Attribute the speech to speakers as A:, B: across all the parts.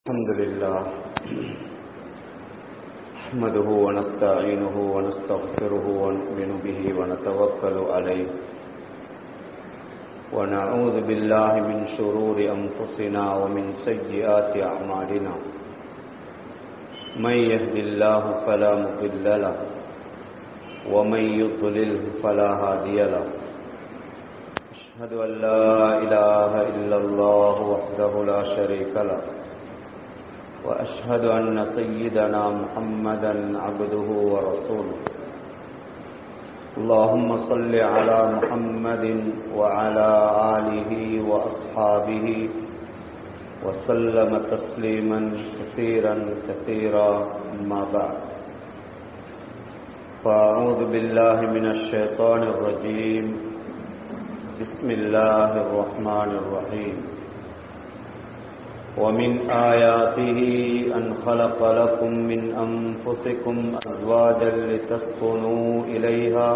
A: الحمد لله نحمده ونستعينه ونستغفره ونؤمن به ونتوكل عليه ونعوذ بالله من شرور أنفسنا ومن سيئات أعمالنا من يهد الله فلا مضل له ومن يضلله فلا هادي له أشهد أن لا إله إلا الله وحده لا شريك له وأشهد أن سيدنا محمدا عبده ورسوله اللهم صل على محمد وعلى آله وأصحابه وسلم تسليما كثيرا كثيرا أما بعد فأعوذ بالله من الشيطان الرجيم بسم الله الرحمن الرحيم ومن آياته أن خلق لكم من أنفسكم أزواجا لتسكنوا إليها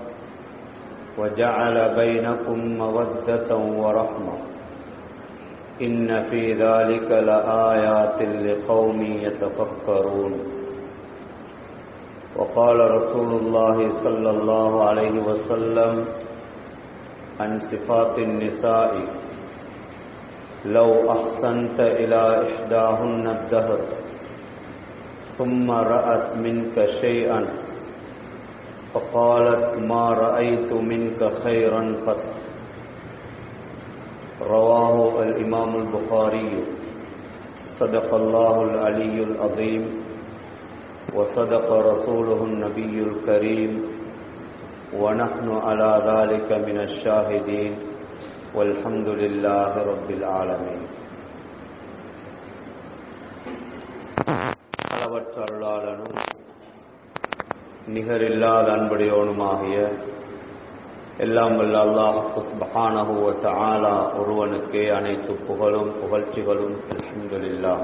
A: وجعل بينكم مودة ورحمة إن في ذلك لآيات لقوم يتفكرون وقال رسول الله صلى الله عليه وسلم عن صفات النساء لو أحسنت إلى إحداهن الدهر ثم رأت منك شيئا فقالت ما رأيت منك خيرا قط رواه الإمام البخاري صدق الله العلي العظيم وصدق رسوله النبي الكريم ونحن على ذلك من الشاهدين والحمد لله رب العالمين அளவற்ற அருளாளனும் நிகரில்லாத அன்புடையோனுமாகிய எல்லாம் வல்ல அல்லாஹு சுப்ஹானஹு வ தஆலா ஒருவனுக்கே அனைத்து புகழும் புகழ்ச்சிகளும் அல்ஹம்துலில்லாஹ்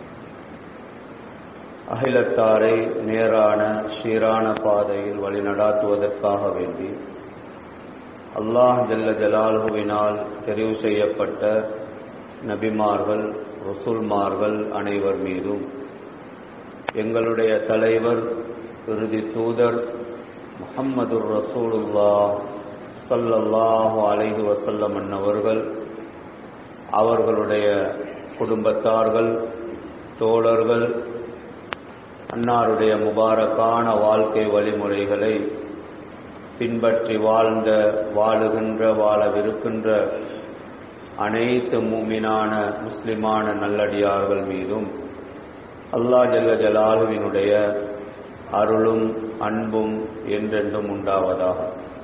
A: அகிலத்தாரை நேரான சீரான பாதையில் வழிநடாத்துவதற்காக வேண்டி அல்லாஹ் ஜல்ல ஜலாலுவினால் தெரிவு செய்யப்பட்ட நபிமார்கள் ரசூல்மார்கள் அனைவர் மீதும் எங்களுடைய தலைவர் இறுதி தூதர் முகம்மது ரசூலுல்லா சல்லல்லாஹு அலைஹி வசல்லம் அன்னவர்கள் அவர்களுடைய குடும்பத்தார்கள் தோழர்கள் அன்னாருடைய முபாரக்கான வாழ்க்கை வழிமுறைகளை பின்பற்றி வாழ்ந்த வாழுகின்ற வாழவிருக்கின்ற அனைத்து மூமினான முஸ்லிமான நல்லடியார்கள் மீதும் அல்லா ஜல்ல ஜலாலுவினுடைய அருளும் அன்பும் என்றென்றும் உண்டாவதாக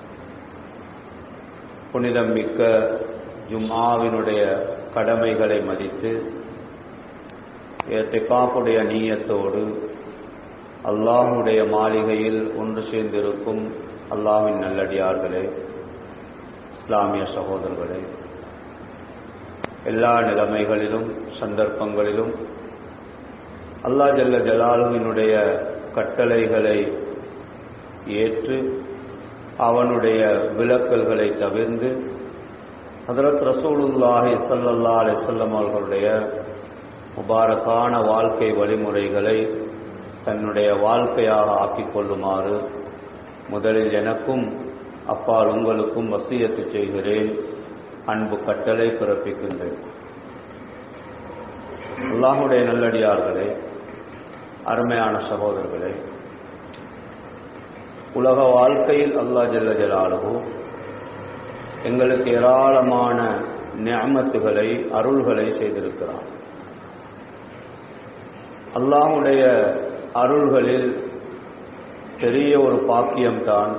A: புனிதம் மிக்க ஜும்ஆவினுடைய கடமைகளை மதித்து ஏத்திகாப்புடைய நீயத்தோடு அல்லாஹுடைய மாளிகையில் ஒன்று சேர்ந்திருக்கும் அல்லாவின் நல்லடியார்களே இஸ்லாமிய சகோதரர்களே எல்லா நிலைமைகளிலும் சந்தர்ப்பங்களிலும் அல்லா ஜல்ல ஜலாலுவினுடைய கட்டளைகளை ஏற்று அவனுடைய விளக்கல்களை தவிர்ந்து ஹதரத் ரசூலுல்லாஹி சல்லல்லா அலிசல்லம் அவர்களுடைய முபாரக்கான வாழ்க்கை வழிமுறைகளை தன்னுடைய வாழ்க்கையாக ஆக்கிக் கொள்ளுமாறு முதலில் எனக்கும் அப்பால் உங்களுக்கும் வசியத்து செய்கிறேன் அன்பு கட்டளை பிறப்பிக்கின்றேன் அல்லாஹுடைய நல்லடியார்களே அருமையான சகோதரர்களே உலக வாழ்க்கையில் அல்லா ஜல்ல ஜலாலுகோ எங்களுக்கு ஏராளமான ஞாமத்துகளை அருள்களை செய்திருக்கிறான் அல்லாஹுடைய அருள்களில் பெரிய ஒரு பாக்கியம்தான்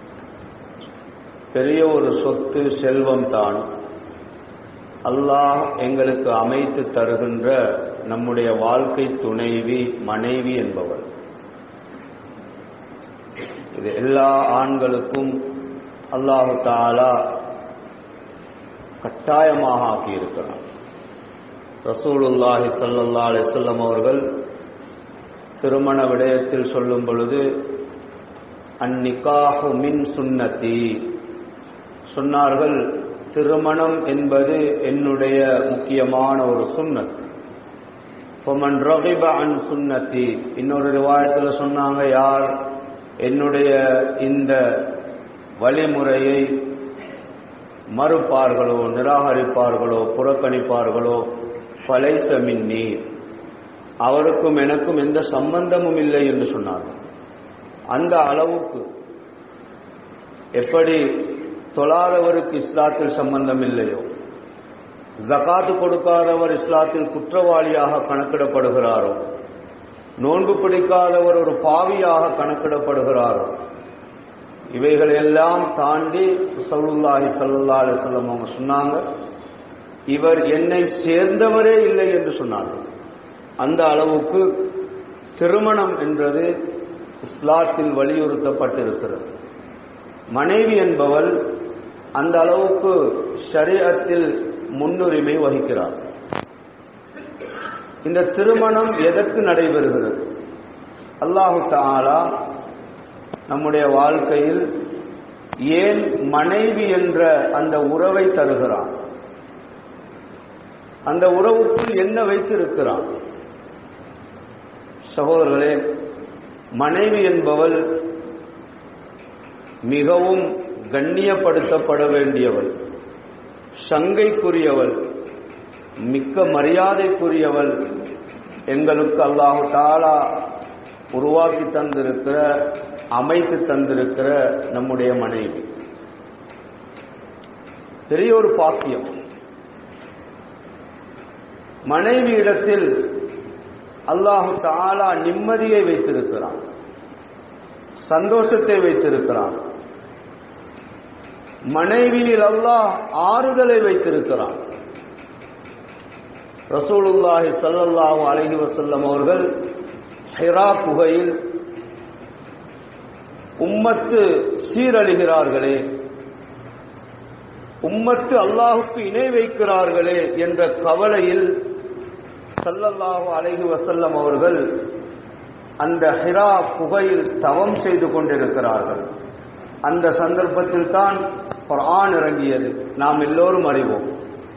A: பெரிய ஒரு சொத்து செல்வம் தான் அல்லாஹ் எங்களுக்கு அமைத்து தருகின்ற நம்முடைய வாழ்க்கை துணைவி மனைவி என்பவர் இது எல்லா ஆண்களுக்கும் அல்லாஹு தாலா கட்டாயமாக ஆக்கியிருக்கிறார் ரசூலுல்லாஹி சல்லல்லா அலிசல்லம் அவர்கள் திருமண விடயத்தில் சொல்லும் பொழுது அந்நிகாஹு மின் சுன்னதி சொன்னார்கள் திருமணம் என்பது என்னுடைய முக்கியமான ஒரு சுன்னத் ஃபமன் ரகிப அன் சுன்னத்தி இன்னொரு ரிவாயத்தில் சொன்னாங்க யார் என்னுடைய இந்த வழிமுறையை மறுப்பார்களோ நிராகரிப்பார்களோ புறக்கணிப்பார்களோ ஃபலைச மின்னி அவருக்கும் எனக்கும் எந்த சம்பந்தமும் இல்லை என்று சொன்னார் அந்த அளவுக்கு எப்படி தொழாதவருக்கு இஸ்லாத்தில் சம்பந்தம் இல்லையோ ஜகாத்து கொடுக்காதவர் இஸ்லாத்தில் குற்றவாளியாக கணக்கிடப்படுகிறாரோ நோன்பு பிடிக்காதவர் ஒரு பாவியாக கணக்கிடப்படுகிறாரோ இவைகள் எல்லாம் தாண்டி சல்லுல்லாஹி சல்லா அலிசல்லம் அவங்க சொன்னாங்க இவர் என்னை சேர்ந்தவரே இல்லை என்று சொன்னார்கள் அந்த அளவுக்கு திருமணம் என்றது இஸ்லாத்தில் வலியுறுத்தப்பட்டிருக்கிறது மனைவி என்பவள் அந்த அளவுக்கு ஷரீரத்தில் முன்னுரிமை வகிக்கிறார் இந்த திருமணம் எதற்கு நடைபெறுகிறது அல்லாஹு தாலா நம்முடைய வாழ்க்கையில் ஏன் மனைவி என்ற அந்த உறவை தருகிறான் அந்த உறவுக்குள் என்ன வைத்திருக்கிறான் சகோதரர்களே மனைவி என்பவள் மிகவும் கண்ணியப்படுத்தப்பட வேண்டியவள் சங்கைக்குரியவள் மிக்க மரியாதைக்குரியவள் எங்களுக்கு அல்லாஹு தாலா உருவாக்கி தந்திருக்கிற அமைத்து தந்திருக்கிற நம்முடைய மனைவி பெரிய ஒரு பாக்கியம் மனைவி இடத்தில் அல்லாஹு தாலா நிம்மதியை வைத்திருக்கிறான் சந்தோஷத்தை வைத்திருக்கிறான் மனைவியில் அல்லாஹ் ஆறுதலை வைத்திருக்கிறான் ரசூலுல்லாஹி சல்லல்லாஹு அலைஹி வசல்லம் அவர்கள் ஹிரா குகையில் உம்மத்து சீரழிகிறார்களே உம்மத்து அல்லாஹுக்கு இணை வைக்கிறார்களே என்ற கவலையில் சல்லல்லாஹு அலைஹி வசல்லம் அவர்கள் அந்த ஹிரா குகையில் தவம் செய்து கொண்டிருக்கிறார்கள் அந்த சந்தர்ப்பத்தில் தான் குர்ஆன் இறங்கியது நாம் எல்லோரும் அறிவோம்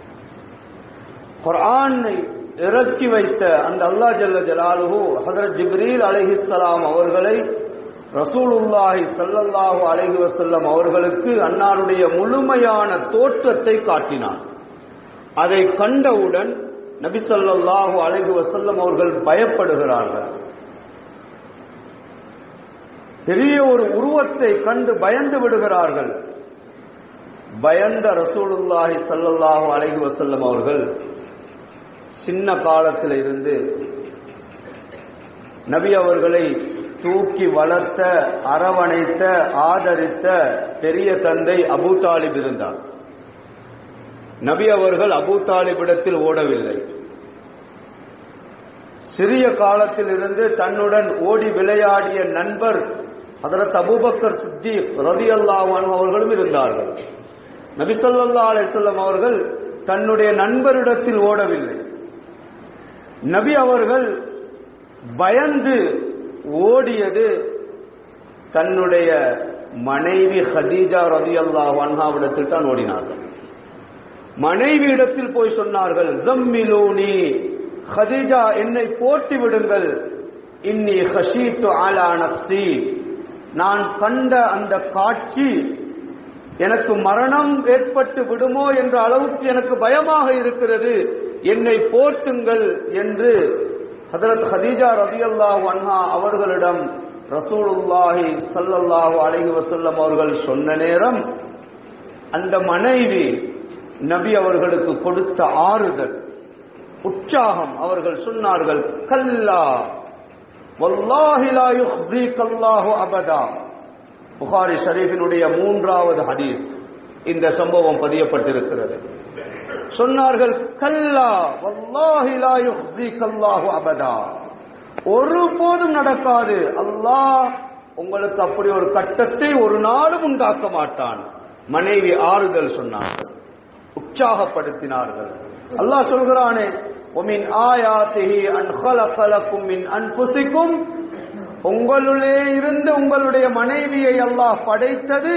A: குர்ஆனை இறக்கி வைத்த அந்த அல்லாஹ் ஜல்ல ஜலாலுஹு ஹதரத் ஜிப்ரீல் அலைஹிஸ்ஸலாம் அவர்களை ரசூலுல்லாஹி ஸல்லல்லாஹு அலைஹி வஸல்லம் அவர்களுக்கு அன்னாருடைய முழுமையான தோற்றத்தை காட்டினார் அதை கண்டவுடன் நபி ஸல்லல்லாஹு அலைஹி வஸல்லம் அவர்கள் பயப்படுகிறார்கள் பெரிய ஒரு உருவத்தை கண்டு பயந்து விடுகிறார்கள் பயந்த ரசூலுல்லாஹி ஸல்லல்லாஹு அலைஹி வஸல்லம் அவர்கள் சின்ன காலத்தில் இருந்து நபி அவர்களை தூக்கி வளர்த்த அரவணைத்த ஆதரித்த பெரிய தந்தை அபூ தாலிப் இருந்தார் நபி அவர்கள் அபூ தாலிபிடத்தில் ஓடவில்லை சிறிய காலத்தில் இருந்து தன்னுடன் ஓடி விளையாடிய நண்பர் அதற்கு அபூபக்கர் சித்திக் ரவி அல்லாஹான் அவர்களும் இருந்தார்கள் நபிசல்லா அலிசல்லம் அவர்கள் தன்னுடைய நண்பரிடத்தில் ஓடவில்லை நபி அவர்கள் பயந்து ஓடியது தன்னுடைய மனைவி ஹதீஜா ரதி அல்லாஹ் அன்ஹாவிடத்தில் தான் ஓடினார்கள் மனைவி இடத்தில் போய் சொன்னார்கள் ஜம்மிலூனி ஹதீஜா என்னை போட்டி விடுங்கள் இன்னி ஹஷீத்து ஆலா நப்சி நான் கண்ட அந்த காட்சி எனக்கு மரணம் ஏற்பட்டு விடுமோ என்ற அளவுக்கு எனக்கு பயமாக இருக்கிறது என்னை போர்த்துங்கள் என்று ஹதரத் ஹதீஜா ரதியல்லாஹு அன்ஹா அவர்களிடம் ரசூலுல்லாஹி சல்லல்லாஹு அலைஹி வஸல்லம் அவர்கள் சொன்ன நேரம் அந்த மனைவி நபி அவர்களுக்கு கொடுத்த ஆறுதல் உற்சாகம் அவர்கள் சொன்னார்கள் கல்லா வல்லாஹி லா யுஹ்ஸீக அல்லாஹு அபதா புகாரி ஷரீஃபினுடைய மூன்றாவது ஹதீஸ் இந்த சம்பவம் பதியப்பட்டிருக்கிறது சொன்னார்கள் கல்லா வல்லாஹி லா யுஹ்ஸீக அல்லாஹு அபதா ஒருபோதும் நடக்காது அல்லாஹ் உங்களுக்கு அப்படி ஒரு கட்டத்தை ஒரு நாளும் உண்டாக்க மாட்டான் மனைவி ஆறுதல் சொன்னார்கள் உற்சாகப்படுத்தினார்கள் அல்லாஹ் சொல்கிறானே ஒமின் ஆயாத்திஹி அன் ஹலகலக்கும் மின் அன்புசிக்கும் உங்களுடைய இருந்து உங்களுடைய மனைவியை அல்லாஹ் படைத்தது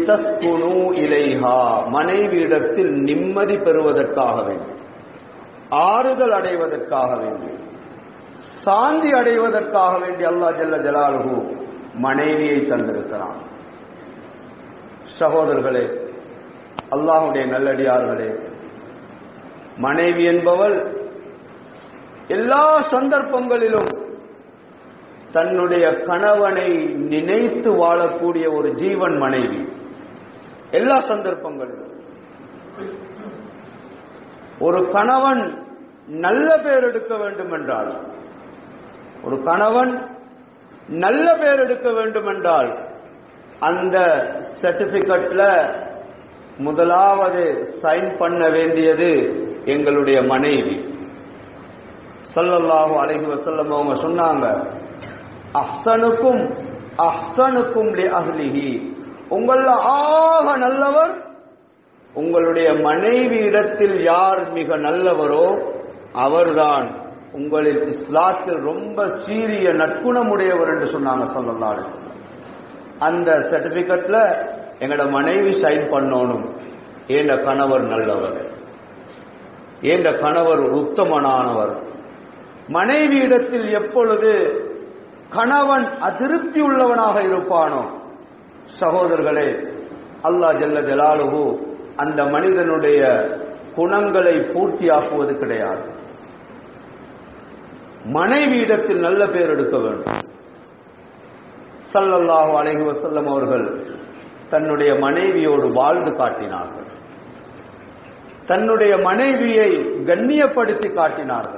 A: லிதஸ்குனு இலைஹா மனைவியிடத்தில் நிம்மதி பெறுவதற்காக வேண்டும் ஆறுதல் அடைவதற்காக வேண்டி சாந்தி அடைவதற்காக வேண்டி அல்லாஹ் ஜல்ல ஜலாலுகு மனைவியை தந்திருக்கிறான் சகோதரர்களே அல்லாஹுடைய நல்லடியார்களே மனைவி என்பவள் எல்லா சந்தர்ப்பங்களிலும் தன்னுடைய கணவனை நினைத்து வாழக்கூடிய ஒரு ஜீவன் மனைவி எல்லா சந்தர்ப்பங்களிலும் ஒரு கணவன் நல்ல பேர் எடுக்க வேண்டும் என்றால் ஒரு கணவன் நல்ல பேர் எடுக்க வேண்டும் என்றால் அந்த சர்டிபிகேட்ல முதலாவது சைன் பண்ண வேண்டியது எங்களுடைய மனைவி சல்லல்லாஹு அலைஹி வஸல்லம் அவங்க சொன்னாங்க அஹ்சனுக்கும் அஹ்சனுக்கும் லி அஹ்லிஹி உங்கள ஆக நல்லவர் உங்களுடைய மனைவி இடத்தில் யார் மிக நல்லவரோ அவர்தான் உங்களில் இஸ்லாத்தில் ரொம்ப சீரிய நற்குணமுடையவர் என்று சொன்னாங்க சல்லல்லாஹு அலைஹி வஸல்லம் அந்த சர்டிபிகேட்ல எங்களோட மனைவி சைன் பண்ணணும் ஏண்ட கணவர் நல்லவர் ஏண்ட கணவர் உத்தமனானவர் மனைவி இடத்தில் எப்பொழுது கணவன் அதிருப்தி உள்ளவனாக இருப்பானோ சகோதரர்களே அல்லாஹ் ஜல்ல ஜலாலுஹு அந்த மனிதனுடைய குணங்களை பூர்த்தியாக்குவது கிடையாது மனைவி இடத்தில் நல்ல பேர் எடுக்க வேண்டும் சல்லல்லாஹு அலைஹி வஸல்லம் அவர்கள் தன்னுடைய மனைவியோடு வாழ்ந்து காட்டினார்கள் தன்னுடைய மனைவியை கண்ணியப்படுத்தி காட்டினார்கள்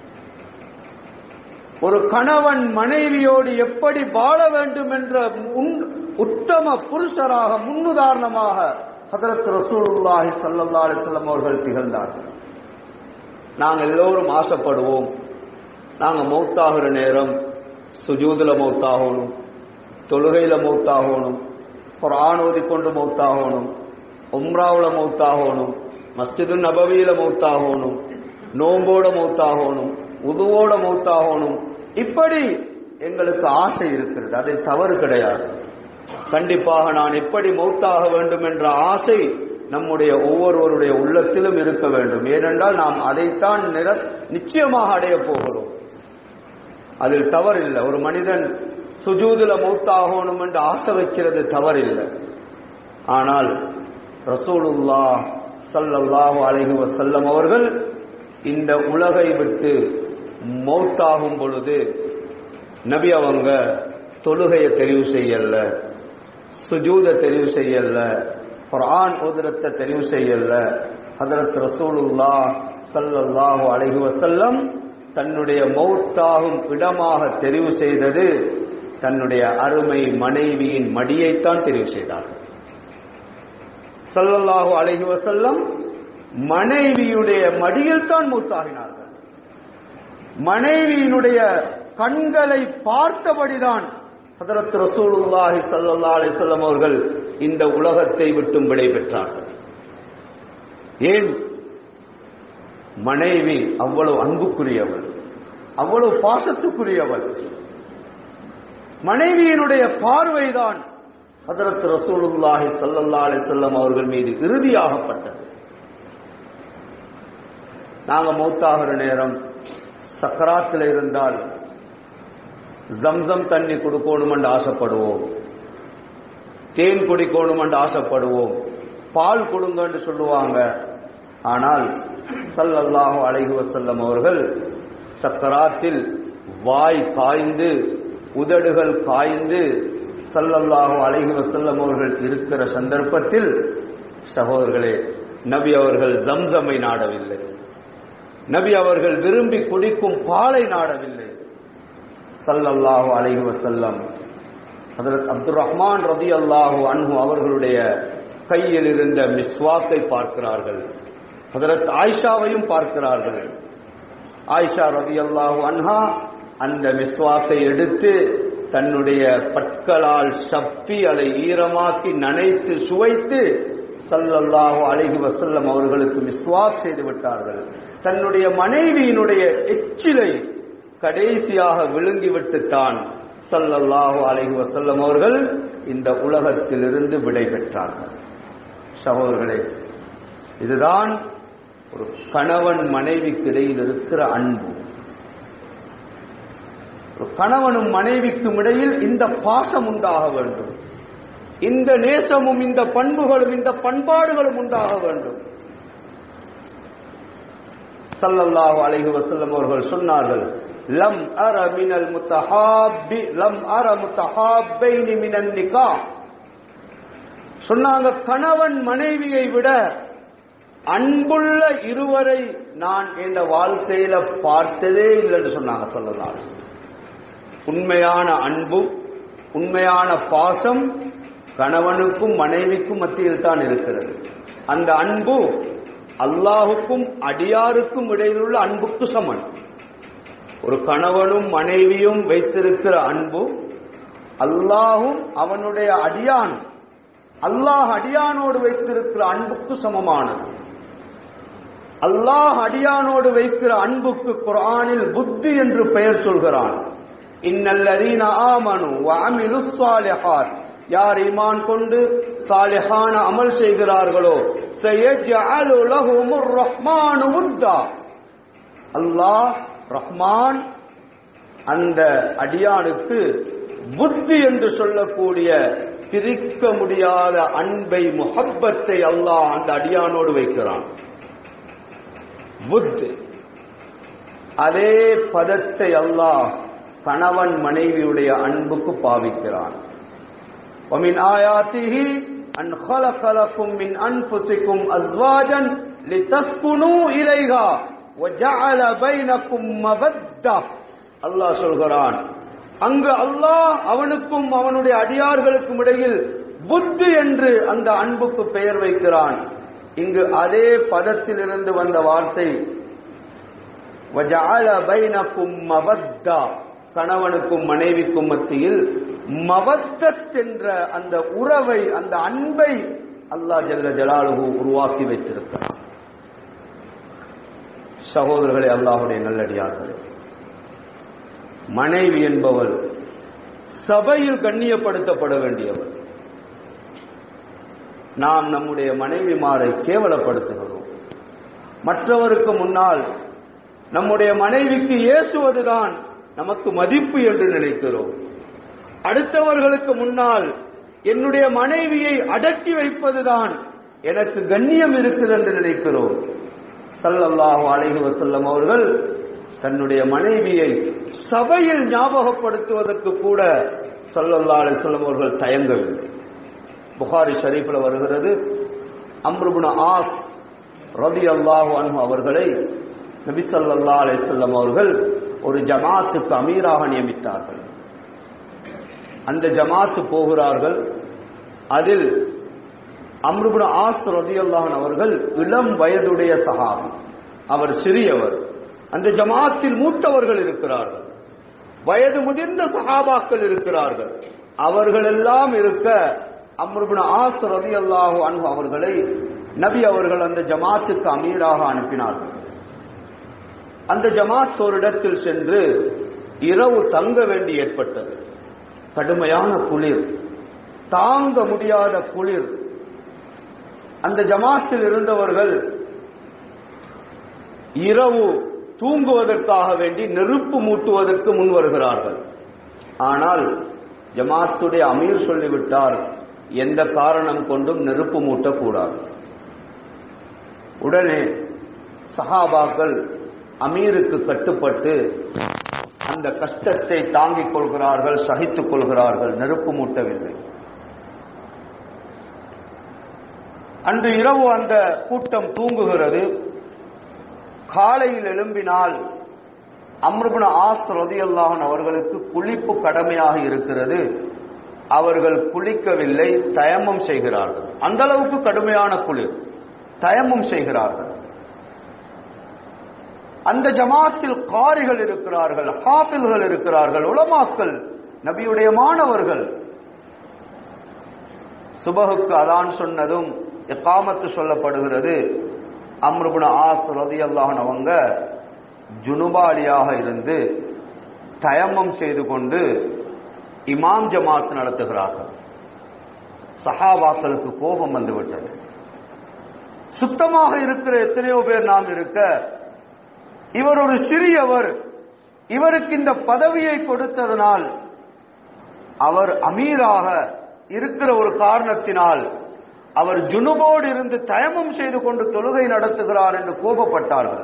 A: ஒரு கணவன் மனைவியோடு எப்படி வாழ வேண்டும் என்ற உன்- உத்தம புருஷராக முன்னுதாரணமாக ஹதரத் ரசூலுல்லாஹி ஸல்லல்லாஹு அலைஹி வஸல்லம் அவர்கள் திகழ்ந்தார்கள் நாங்கள் எல்லோரும் ஆசைப்படுவோம் நாங்க மௌத்தாகிற நேரம் சுஜூதுல மௌத்தாகணும் தொழுகையில மௌத்தாகணும் குர்ஆன் ஓதிக்கொண்டு மௌத்தாகணும் உம்ராவுல மௌத்தாகணும் மஸ்ஜிது நபவியில மௌத்தாகணும் நோம்போட மௌத்தாகணும் உதுவோட மௌத்தாகணும் இப்படி எங்களுக்கு ஆசை இருக்கிறது அதில் தவறு கிடையாது கண்டிப்பாக நான் எப்படி மௌத்தாக வேண்டும் என்ற ஆசை நம்முடைய ஒவ்வொருவருடைய உள்ளத்திலும் இருக்க வேண்டும் ஏனென்றால் நாம் அதைத்தான் நிற நிச்சயமாக அடைய போகிறோம் அதில் தவறில்லை ஒரு மனிதன் சுஜூதுல மௌத்தாகணும் என்று ஆசை வைக்கிறது தவறில்லை ஆனால் ரசூலுல்லா ஸல்லல்லாஹு அலைஹி வஸல்லம் அவர்கள் இந்த உலகை விட்டு மௌத்தாகும் பொழுது நபி அவங்க தொழுகையை தெரிவு செய்யல சுஜூத தெரிவு செய்யல குர்ஆன் ஓதுரத்தை தெரிவு செய்யல ஹதரத் ரசூலுல்லா ஸல்லல்லாஹு அலைஹி வஸல்லம் தன்னுடைய மௌத்தாகும் இடமாக தெரிவு செய்தது தன்னுடைய அருமை மனைவியின் மடியைத்தான் தெரிவு செய்தார்கள் ஸல்லல்லாஹு அலைஹி வஸல்லம் மனைவியுடைய மடியில் தான் மூத்தாகினார்கள் மனைவியினுடைய கண்களை பார்த்தபடிதான் ஹதரத் ரசூலுல்லாஹி ஸல்லல்லாஹு அலைஹி வஸல்லம் அவர்கள் இந்த உலகத்தை விட்டும் விடை பெற்றார்கள் ஏன் மனைவி அவ்வளவு அன்புக்குரியவள் அவ்வளவு பாசத்துக்குரியவள் மனைவியினுடைய பார்வைதான் ஹதரத் ரசூலுல்லாஹி ஸல்லல்லாஹு அலைஹி வஸல்லம் அவர்கள் மீது இறுதியாகப்பட்டது நாங்க மௌத்தாகிற நேரம் சக்கராத்தில் இருந்தால் ஜம்சம் தண்ணி கொடுக்கணும் என்று ஆசைப்படுவோம் தேன் குடிக்கணும் என்று ஆசைப்படுவோம் பால் கொடுங்க என்று சொல்லுவாங்க ஆனால் ஸல்லல்லாஹு அலைஹி வஸல்லம் அவர்கள் சக்கராத்தில் வாய் காய்ந்து உதடுகள் காய்ந்து ஸல்லல்லாஹு அலைஹி வஸல்லம் அவர்கள் இருக்கிற சந்தர்ப்பத்தில் சகோதரர்களே நபி அவர்கள் ஜம்சமை நாடவில்லை நபி அவர்கள் விரும்பி குடிக்கும் பாலை நாடவில்லை ஸல்லல்லாஹு அலைஹி வஸல்லம் ஹதரத் அப்துர் ரஹ்மான் ரதி அல்லாஹு அன்ஹு அவர்களுடைய கையில் இருந்த மிஸ்வாக்கை பார்க்கிறார்கள் ஹதரத் ஆயிஷாவையும் பார்க்கிறார்கள் ஆயிஷா ரதி அல்லாஹு அன்ஹா அந்த மிஸ்வாக்கை எடுத்து தன்னுடைய பற்களால் சப்பி அதை ஈரமாக்கி நனைத்து சுவைத்து ஸல்லல்லாஹு அலைஹி வஸல்லம் அவர்களுக்கு மிஸ்வாக் செய்து விட்டார்கள் தன்னுடைய மனைவியினுடைய எச்சிலை கடைசியாக விழுங்கிவிட்டுத்தான் ஸல்லல்லாஹு அலைஹி வஸல்லம் அவர்கள் இந்த உலகத்திலிருந்து விடை பெற்றார்கள் சகோதரர்களே இதுதான் ஒரு கணவன் மனைவிக்கு இடையில் இருக்கிற அன்பு ஒரு கணவனும் மனைவிக்கும் இடையில் இந்த பாசம் உண்டாக வேண்டும் இந்த நேசமும் இந்த பண்புகளும் இந்த பண்பாடுகளும் உண்டாக வேண்டும் சல்லல்லாஹு அலைஹி வஸல்லம் அவர்கள் சொன்னார்கள் லம் அர மினல் முத்தஹாப்பி லம் அர முத்தஹாப்பைனி மினன் நிகாஹ் சொன்னாங்க கணவன் மனைவியை விட அன்புள்ள இருவரை நான் இந்த வாழ்க்கையில பார்த்ததே இல்லைன்னு சொன்னாங்க சொல்லலாம் உண்மையான அன்பும் உண்மையான பாசம் கணவனுக்கும் மனைவிக்கும் மத்தியில் தான் இருக்கிறது அந்த அன்பு அல்லாஹுக்கும் அடியாருக்கும் இடையிலுள்ள அன்புக்கு சமன் ஒரு கணவனும் மனைவியும் வைத்திருக்கிற அன்பு அல்லாஹும் அவனுடைய அடியான் அல்லாஹ் அடியானோடு வைத்திருக்கிற அன்புக்கு சமமானது அல்லாஹ் அடியானோடு வைக்கிற அன்புக்கு குர்ஆனில் புத்தி என்று பெயர் சொல்கிறான் இன்னல்லதீன ஆமனு வஅமிலு ஸாலிஹாத் யார் ஈமான் கொண்டு சாலிஹான அமல் செய்கிறார்களோ சயஜஅலு லஹுமுர் ரஹ்மானு உத்தா அல்லாஹ் ரஹ்மான் அந்த அடியானுக்கு புத்தி என்று சொல்லக்கூடிய பிரிக்க முடியாத அன்பை முஹப்பத்தை அல்லாஹ் அந்த அடியானோடு வைக்கிறான் புத் அதே பதத்தை அல்லாஹ் கணவன் மனைவியுடைய அன்புக்கு பாவிக்கிறான் ومن آياته أن خلق لكم من أنفسكم أزواجا لتسكنوا إليها وجعل بينكم مودة அல்லாஹ் சொல்கிறான் அங்கு அல்லாஹ் அவனுக்கும் அவனுடைய அடியார்களுக்கும் இடையில் புத்தி என்று அந்த அன்புக்கு பெயர் வைக்கிறான் இங்கு அதே பதத்திலிருந்து வந்த வார்த்தை வஜஅல பைனக்கும் மவத்தா கணவனுக்கும் மனைவிக்கும் மத்தியில் மவத்தத் என்ற அந்த உறவை அந்த அன்பை அல்லாஹ் ஜல்ல ஜலாலுகு உருவாக்கி வைத்திருக்கிறான் சகோதரர்களே அல்லாஹுடைய நல்லடியார்களே மனைவி என்பவள் சபையில் கண்ணியப்படுத்தப்பட வேண்டியவள் நாம் நம்முடைய மனைவிமாரை கேவலப்படுத்துகிறோம் மற்றவருக்கு முன்னால் நம்முடைய மனைவிக்கு ஏசுவதுதான் நமக்கு மதிப்பு என்று நினைக்கிறோம் அடுத்தவர்களுக்கு முன்னால் என்னுடைய மனைவியை அடக்கி வைப்பதுதான் எனக்கு கண்ணியம் இருக்குது என்று நினைக்கிறோம் சல்லல்லாஹு அலைஹி வஸல்லம் அவர்கள் தன்னுடைய மனைவியை சபையில் ஞாபகப்படுத்துவதற்கு கூட சல்லல்லா அலிஸ்லம் அவர்கள் தயங்கவில்லை புகாரி ஷரீஃபில் வருகிறது அம்ருபுன ஆஸ் ரதி அல்லாஹு அன்ஹு அவர்களை நபி சல்லா அலிஸ்லம் அவர்கள் ஒரு ஜமாத்துக்கு அமீராக நியமித்தார்கள் அந்த ஜமாத்து போகிறார்கள் அதில் அம்ருபுன ஆஸ் ரதி அல்லாஹன் அவர்கள் இளம் வயதுடைய சகாபி அவர் சிறியவர் அந்த ஜமாத்தில் மூத்தவர்கள் இருக்கிறார்கள் வயது முதிர்ந்த சகாபாக்கள் இருக்கிறார்கள் அவர்கள் எல்லாம் இருக்க அம்ருபுன ஆஸ் ரதி அல்லாஹு அன்பு அவர்களை நபி அவர்கள் அந்த ஜமாத்துக்கு அமீராக அனுப்பினார்கள் அந்த ஜமாத் ஒரு இடத்தில் சென்று இரவு தங்க வேண்டி ஏற்பட்டது கடுமையான குளிர் தாங்க முடியாத குளிர் அந்த ஜமாத்தில் இருந்தவர்கள் இரவு தூங்குவதற்காக வேண்டி நெருப்பு மூட்டுவதற்கு முன் வருகிறார்கள் ஆனால் ஜமாத்துடைய அமீர் சொல்லிவிட்டார் எந்த காரணம் கொண்டும் நெருப்பு மூட்டக்கூடாது உடனே சஹாபாக்கள் அமீருக்கு கட்டுப்பட்டு அந்த கஷ்டத்தை தாங்கிக் கொள்கிறார்கள் சகித்துக் கொள்கிறார்கள் நெருப்பு மூட்டவில்லை அன்று இரவு அந்த கூட்டம் தூங்குகிறது காலையில் எழும்பினால் அம்ருபுன ஆஸ் ரதியல்லாஹன் அவர்களுக்கு குளிப்பு கடமையாக இருக்கிறது அவர்கள் குளிக்கவில்லை தயமம் செய்கிறார்கள் அந்த அளவுக்கு கடுமையான குளிர் தயமம் செய்கிறார்கள் அந்த ஜமாத்தில் காரிகள் இருக்கிறார்கள் ஹாஃபில்கள் இருக்கிறார்கள் உலமாக்கள் நபியுடைய மாணவர்கள் சுபகுக்கு அதான் சொன்னதும் எக்காமத்து சொல்லப்படுகிறது அம்ருபுன ஆஸ் ரதி அல்லாஹன் அவங்க ஜுனுபாலியாக இருந்து தயமம் செய்து கொண்டு இமாம் ஜமாத் நடத்துகிறார்கள் சஹாபாக்களுக்கு கோபம் வந்துவிட்டது சுத்தமாக இருக்கிற எத்தனையோ பேர் நாம் இருக்க இவர் ஒரு சிறியவர் இவருக்கு இந்த பதவியை கொடுத்ததனால் அவர் அமீராக இருக்கிற ஒரு காரணத்தினால் அவர் ஜுனுபோடு இருந்து தயமம் செய்து கொண்டு தொழுகை நடத்துகிறார் என்று கோபப்பட்டார்கள்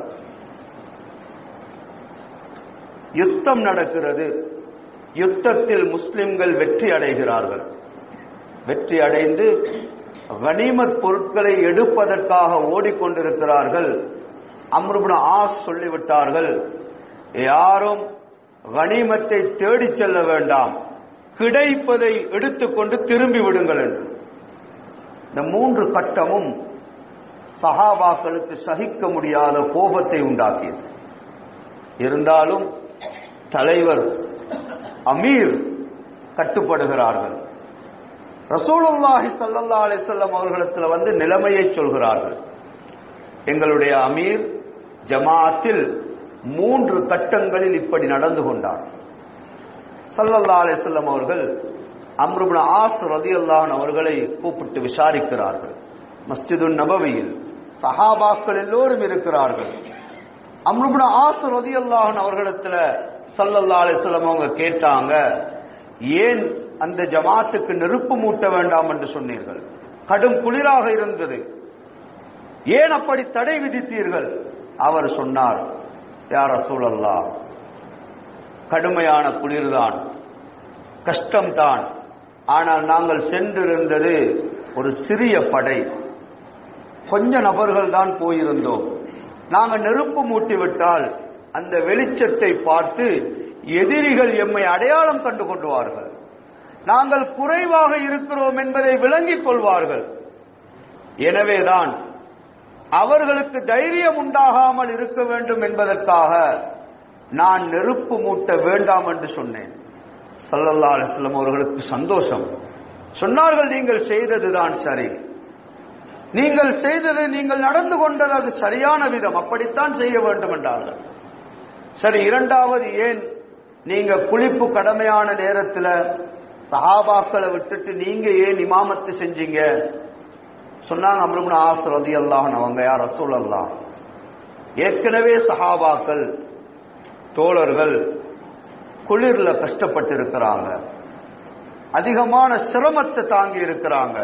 A: யுத்தம் நடக்கிறது யுத்தத்தில் முஸ்லிம்கள் வெற்றி அடைகிறார்கள் வெற்றி அடைந்து கனிமத் பொருட்களை எடுப்பதற்காக ஓடிக்கொண்டிருக்கிறார்கள் அம்ருபுன ஆஸ் சொல்லிவிட்டார்கள் யாரும் கனிமத்தை தேடிச் செல்ல வேண்டாம் கிடைப்பதை எடுத்துக்கொண்டு திரும்பி விடுங்கள் என்று இந்த மூன்று கட்டமும் சஹாபாக்களுக்கு சகிக்க முடியாத கோபத்தை உண்டாக்கியது இருந்தாலும் தலைவர் அமீர் கட்டுப்படுகிறார்கள் ரசூலுல்லாஹி ஸல்லல்லாஹு அலைஹி வஸல்லம் அவர்களிடத்தில் வந்து நிலைமையை சொல்கிறார்கள் எங்களுடைய அமீர் ஜமாத்தில் மூன்று கட்டங்களில் இப்படி நடந்து கொண்டார் ஸல்லல்லாஹு அலைஹி வஸல்லம் அவர்கள் அம்ருப்னு ஆஸ் ரலியல்லாஹு அவர்களை கூப்பிட்டு விசாரிக்கிறார்கள் மஸ்ஜிதுன் நபவியில் சஹாபாக்கள் எல்லோரும் இருக்கிறார்கள் அம்ருப்னு ஆஸ் ரலியல்லாஹு அவர்களிடத்துல ஸல்லல்லாஹு அலைஹி வஸல்லம் அவங்க கேட்டாங்க ஏன் அந்த ஜமாத்துக்கு நெருப்பு மூட்ட வேண்டாம் என்று சொன்னீர்கள் கடும் குளிராக இருந்தது ஏன் அப்படி தடை விதித்தீர்கள் அவர் சொன்னார் யார் ரசூலல்லா கடுமையான குளிர்தான் கஷ்டம்தான் ஆனால் நாங்கள் சென்றிருந்தது ஒரு சிறிய படை கொஞ்ச நபர்கள் தான் போயிருந்தோம் நாங்கள் நெருப்பு மூட்டிவிட்டால் அந்த வெளிச்சத்தை பார்த்து எதிரிகள் எம்மை அடையாளம் கண்டு கொண்டுவார்கள் நாங்கள் குறைவாக இருக்கிறோம் என்பதை விளங்கிக் கொள்வார்கள் எனவேதான் அவர்களுக்கு தைரியம் உண்டாகாமல் இருக்க வேண்டும் என்பதற்காக நான் நெருப்பு மூட்ட வேண்டாம் என்று சொன்னேன் சல்லல்லா அலிஸ்லம் அவர்களுக்கு சந்தோஷம் சொன்னார்கள் நீங்கள் செய்ததுதான் சரி நீங்கள் செய்தது நீங்கள் நடந்து கொண்டது அது சரியான விதம் அப்படித்தான் செய்ய வேண்டும் என்றார்கள் சரி இரண்டாவது ஏன் நீங்க குளிப்பு கடமையான நேரத்தில் சஹாபாக்களை விட்டுட்டு நீங்க ஏன் இமாமத்து செஞ்சீங்க சொன்னாங்க அம்ருமன் ஆஸ் ரதி அல்லாஹன் அவங்க யார் ரசூல் அல்லாஹ் ஏற்கனவே சஹாபாக்கள் தோழர்கள் குளிர்ல கஷ்டப்பட்டு இருக்கிறாங்க அதிகமான சிரமத்தை தாங்கி இருக்கிறாங்க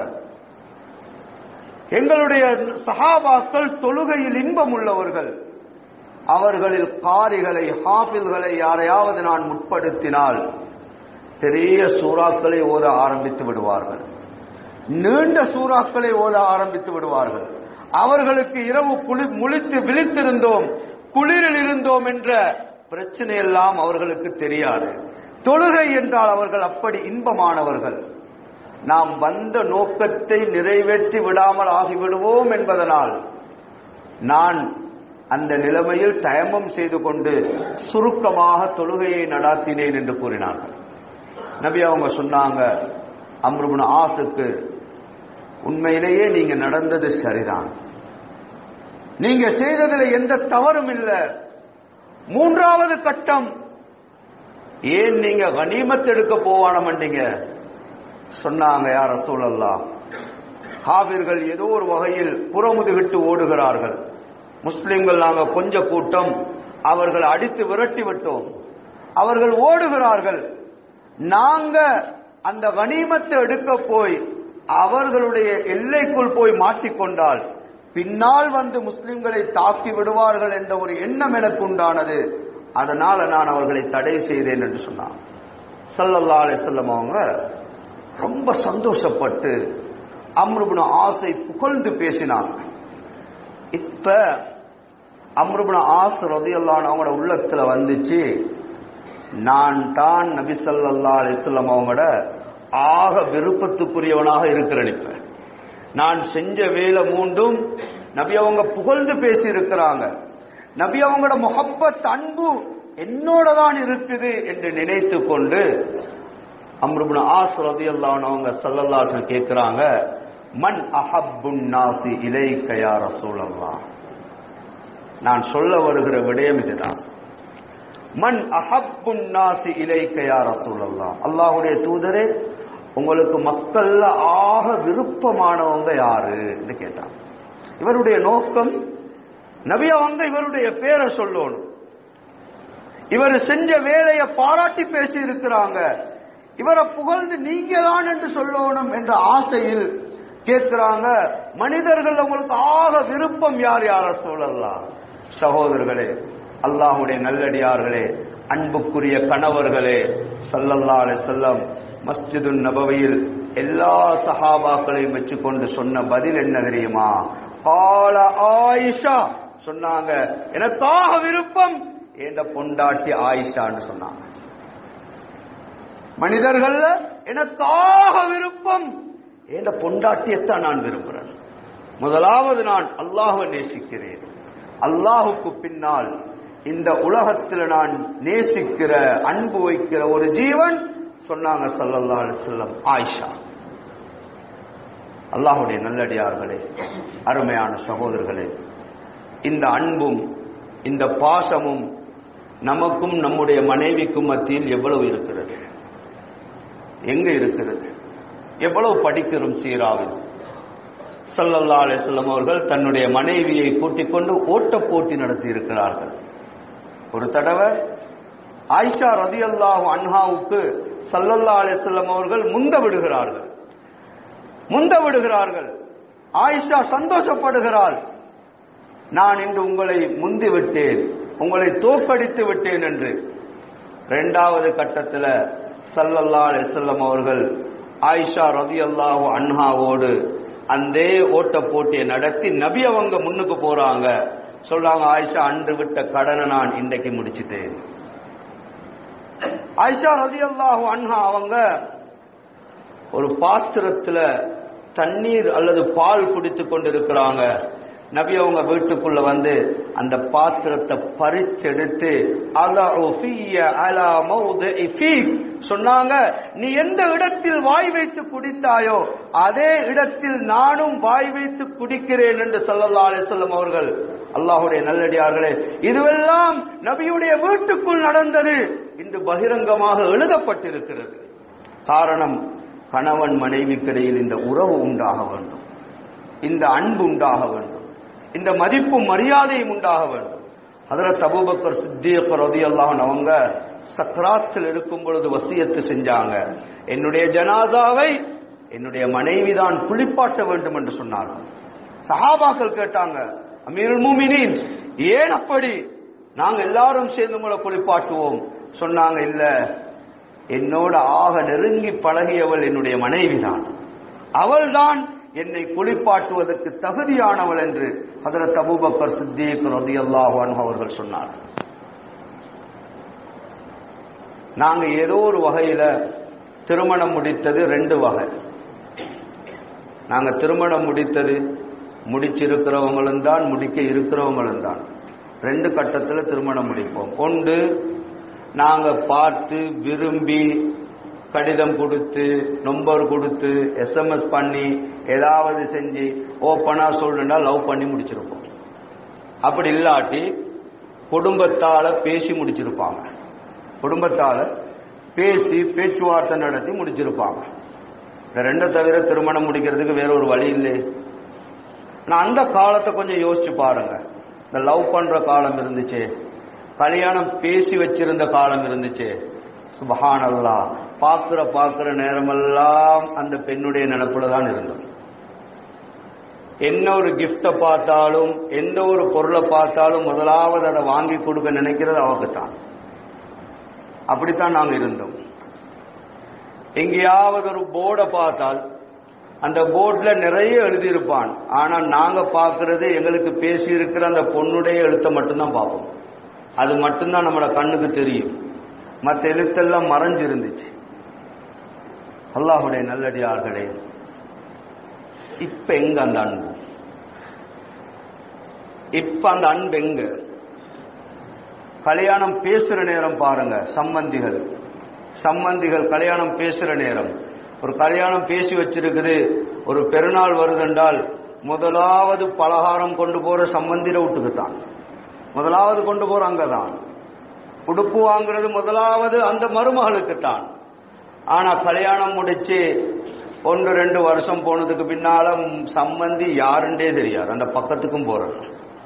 A: எங்களுடைய சஹாபாக்கள் தொழுகையில் இன்பம் உள்ளவர்கள் அவர்களில் காரிகளை ஹாபில்களை யாரையாவது நான் முற்படுத்தினால் பெரிய சூறாக்களை ஓத ஆரம்பித்து விடுவார்கள் நீண்ட சூறாக்களை ஓத ஆரம்பித்து விடுவார்கள் அவர்களுக்கு இரவு குளி முழித்து விழித்திருந்தோம் குளிரில் இருந்தோம் என்ற பிரச்சனை எல்லாம் அவர்களுக்கு தெரியாது தொழுகை என்றால் அவர்கள் அப்படி இன்பமானவர்கள் நாம் வந்த நோக்கத்தை நிறைவேற்றி விடாமல் ஆகிவிடுவோம் என்பதனால் நான் அந்த நிலைமையில் தயமம் செய்து கொண்டு சுருக்கமாக தொழுகையை நடாத்தினேன் என்று கூறினார்கள் நபி அவங்க சொன்னாங்க அம்ருபுன் ஆசுக்கு உண்மையிலேயே நீங்க நடந்தது சரிதான் நீங்க செய்ததுல எந்த தவறும் இல்லை மூன்றாவது கட்டம் ஏன் நீங்க கனிமத் எடுக்க போவான மாட்டீங்க சொன்னாங்க யார் ரசூலல்லா காவிர்கள் ஏதோ ஒரு வகையில் புறமுதுகிட்டு ஓடுகிறார்கள் முஸ்லிம்கள் நாங்க கொஞ்ச கூட்டம் அவர்கள் அடித்து விரட்டி விட்டோம் அவர்கள் ஓடுகிறார்கள் நாங்க அந்த கனிமத்தை எடுக்க போய் அவர்களுடைய எல்லைக்குள் போய் மாட்டிக்கொண்டால் பின்னால் வந்து முஸ்லிம்களை தாக்கி விடுவார்கள் என்ற ஒரு எண்ணம் எனக்கு உண்டானது அதனால நான் அவர்களை தடை செய்தேன் என்று சொன்னான் சல்லல்லா அலிசல்லம் அவங்க ரொம்ப சந்தோஷப்பட்டு அம்ருபுன ஆசை புகழ்ந்து பேசினாங்க இப்ப அம்ருபுன ஆசை ரதியல்லான் அவங்களோட உள்ளத்துல வந்துச்சு நான் தான் நபி சல்லா அலிஸ்லாம் அவங்களோட ஆக விருப்பத்துக்குரியவனாக இருக்கிறேன் இப்ப நான் செஞ்ச வேலை மூண்டும் நபி அவங்க புகழ்ந்து பேசி இருக்கிறாங்க நபி அவங்களோட முகப்பத் அன்பு என்னோட தான் இருக்குது என்று நினைத்து கொண்டு அம்ருபுன் ஆஸ் ரதியல்லான் அவங்க சல்லல்லாசன் கேட்கிறாங்க மன் அஹப்புன் நாசி இலை கயா ரசூலல்லா நான் சொல்ல வருகிற விடயம் இதுதான் மன் அஹப்புன் நாசி இலை கயா ரசூலல்லா அல்லாஹுடைய தூதரே உங்களுக்கு மக்கள்ல ஆக விருப்பமானவங்க யாரு என்று கேட்டான் இவருடைய நோக்கம் நபி அவங்க இவருடைய பேரை சொல்லணும் இவர் செஞ்ச வேலையை பாராட்டி பேசி இருக்கிறாங்க இவரை புகழ்ந்து நீங்க தான் என்று சொல்லணும் என்ற ஆசையில் கேட்கிறாங்க மனிதர்கள் உங்களுக்கு ஆக விருப்பம் யார் யார சொல்லலாம் சகோதரர்களே அல்லாஹுடைய நல்லடியார்களே அன்புக்குரிய கணவர்களே சல்லல்லா செல்லம் மஸ்ஜிது நபவியில் எல்லா சஹாபாக்களையும் வச்சுக்கொண்டு சொன்ன பதில் என்ன தெரியுமா கால ஆயிஷா சொன்னாங்க எனக்காக விருப்பம் ஏந்த பொண்டாட்டி ஆயிஷான்னு சொன்னாங்க மனிதர்கள் எனக்காக விருப்பம் ஏந்த பொண்டாட்டியத்தான் நான் விரும்புகிறேன் முதலாவது நான் அல்லாஹுவை நேசிக்கிறேன் அல்லாஹுக்கு பின்னால் இந்த உலகத்தில் நான் நேசிக்கிற அன்பு வைக்கிற ஒரு ஜீவன் சொன்னாங்க சல்லல்லா செல்லம் ஆயிஷா அல்லாஹுடைய நல்லடியார்களே அருமையான சகோதரர்களே இந்த அன்பும் இந்த பாசமும் நமக்கும் நம்முடைய மனைவிக்கும் மத்தியில் எவ்வளவு இருக்கிறது எங்க இருக்கிறது எவ்வளவு படிக்கிறோம் சீராவில் சல்லல்லா அலிஸ்லம் அவர்கள் தன்னுடைய மனைவியை கூட்டிக் கொண்டு ஓட்ட போட்டி நடத்தி இருக்கிறார்கள் ஒரு தடவை ஆயிஷா ரதி அல்லாஹு அன்ஹாவுக்கு சல்லல்லா அலிஸ்லம் அவர்கள் முந்த விடுகிறார்கள் முந்த விடுகிறார்கள் ஆயிஷா சந்தோஷப்படுகிறாள் நான் இன்று உங்களை முந்தி விட்டேன் உங்களை தோற்கடித்து விட்டேன் என்று இரண்டாவது கட்டத்தில் சல்லல்லா அலிசல்லம் அவர்கள் ஆயிஷா ரதி அல்லாஹு அன்ஹாவோடு அந்த ஓட்ட போட்டியை நடத்தி நபி அவங்க முன்னுக்கு போறாங்க சொல்றாங்க ஆயிஷா அன்று விட்ட கடனை நான் இன்றைக்கு முடிச்சுட்டேன் ஆயிஷா ரதி அல்லாஹு அன்ஹா அவங்க ஒரு பாத்திரத்துல தண்ணீர் அல்லது பால் குடித்து கொண்டிருக்கிறாங்க நபி அவங்க வீட்டுக்குள்ள வந்து அந்த பாத்திரத்தை பறிச்செடுத்து சொன்னாங்க நீ எந்த இடத்தில் வாய் வைத்து குடித்தாயோ அதே இடத்தில் நானும் வாய் வைத்து குடிக்கிறேன் என்று சொல்லல்லா அலிசல்லம் அவர்கள் அல்லாஹுடைய நல்லடியார்களே இதுவெல்லாம் நபியுடைய வீட்டுக்குள் நடந்தது இன்று பகிரங்கமாக எழுதப்பட்டிருக்கிறது காரணம் கணவன் மனைவிக்கிடையில் இந்த உறவு உண்டாக வேண்டும் இந்த அன்பு உண்டாக வேண்டும் இந்த மதிப்பும் மரியாதையும் உண்டாக வேண்டும் அதில் தபூபக்கர் சித்தியக்கர் ரதி அல்லாஹன் அவங்க சக்ராத்தில் இருக்கும் பொழுது வசியத்து செஞ்சாங்க என்னுடைய ஜனாதாவை என்னுடைய மனைவி தான் குளிப்பாட்ட வேண்டும் என்று சொன்னார்கள் சஹாபாக்கள் கேட்டாங்க அமீருல் மூமினின் ஏன் அப்படி நாங்க எல்லாரும் சேர்ந்து உங்களை குளிப்பாட்டுவோம் சொன்னாங்க இல்ல என்னோட ஆக நெருங்கி பழகியவள் என்னுடைய மனைவிதான் அவள்தான் என்னை குளிப்பாட்டுவதற்கு தகுதியானவள் என்று ஹதரத் அபூபக்கர் சித்திக் ரதியல்லாஹு அன்ஹு அவர்கள் சொன்னார் நாங்க ஏதோ ஒரு வகையில திருமணம் முடித்தது ரெண்டு வகை நாங்க திருமணம் முடித்தது முடிச்சிருக்கிறவங்களும் தான் முடிக்க இருக்கிறவங்களும் தான் ரெண்டு கட்டத்தில் திருமணம் முடிப்போம் ஒன்று நாங்க பார்த்து விரும்பி கடிதம் கொடுத்து நம்பர் கொடுத்து எஸ்எம்எஸ் பண்ணி ஏதாவது செஞ்சு ஓப்பனா சொல்லுன்னா லவ் பண்ணி முடிச்சிருப்போம் அப்படி இல்லாட்டி குடும்பத்தால பேசி முடிச்சிருப்பாங்க குடும்பத்தால பேசி பேச்சுவார்த்தை நடத்தி முடிச்சிருப்பாங்க இந்த ரெண்டை தவிர திருமணம் முடிக்கிறதுக்கு வேற ஒரு வழி இல்லை நான் அந்த காலத்தை கொஞ்சம் யோசிச்சு பாருங்க இந்த லவ் பண்ற காலம் இருந்துச்சு கல்யாணம் பேசி வச்சிருந்த காலம் இருந்துச்சு சுபஹானல்லா பார்க்கிற பார்க்கிற நேரமெல்லாம் அந்த பெண்ணுடைய நினப்புல தான் இருந்தோம் என்ன ஒரு கிஃப்டை பார்த்தாலும் எந்த ஒரு பொருளை பார்த்தாலும் முதலாவது அதை வாங்கி கொடுக்க நினைக்கிறது அவக்குத்தான் அப்படித்தான் நாங்கள் இருந்தோம் எங்கேயாவது ஒரு போர்டை பார்த்தால் அந்த போர்டில் நிறைய எழுதியிருப்பான் ஆனால் நாங்கள் பார்க்கறது எங்களுக்கு பேசி இருக்கிற அந்த பொண்ணுடைய எழுத்தை மட்டும்தான் பார்ப்போம் அது மட்டும்தான் நம்மளோட கண்ணுக்கு தெரியும் மற்ற எழுத்தெல்லாம் மறைஞ்சு இருந்துச்சு அல்லாஹுடைய நல்லடியார்களே இப்ப எங்க அந்த அன்பு இப்ப அந்த அன்பு எங்க கல்யாணம் பேசுற நேரம் பாருங்க சம்பந்திகள் சம்பந்திகள் கல்யாணம் பேசுற நேரம் ஒரு கல்யாணம் பேசி வச்சிருக்குது ஒரு பெருநாள் வருதென்றால் முதலாவது பலகாரம் கொண்டு போற சம்பந்திர வீட்டுக்குத்தான் முதலாவது கொண்டு போற அங்கதான் உடுப்பு வாங்குறது முதலாவது அந்த மருமகளுக்குத்தான் ஆனா கல்யாணம் முடிச்சு ஒன்று ரெண்டு வருஷம் போனதுக்கு பின்னால சம்பந்தி யாருண்டே தெரியாது அந்த பக்கத்துக்கும் போறது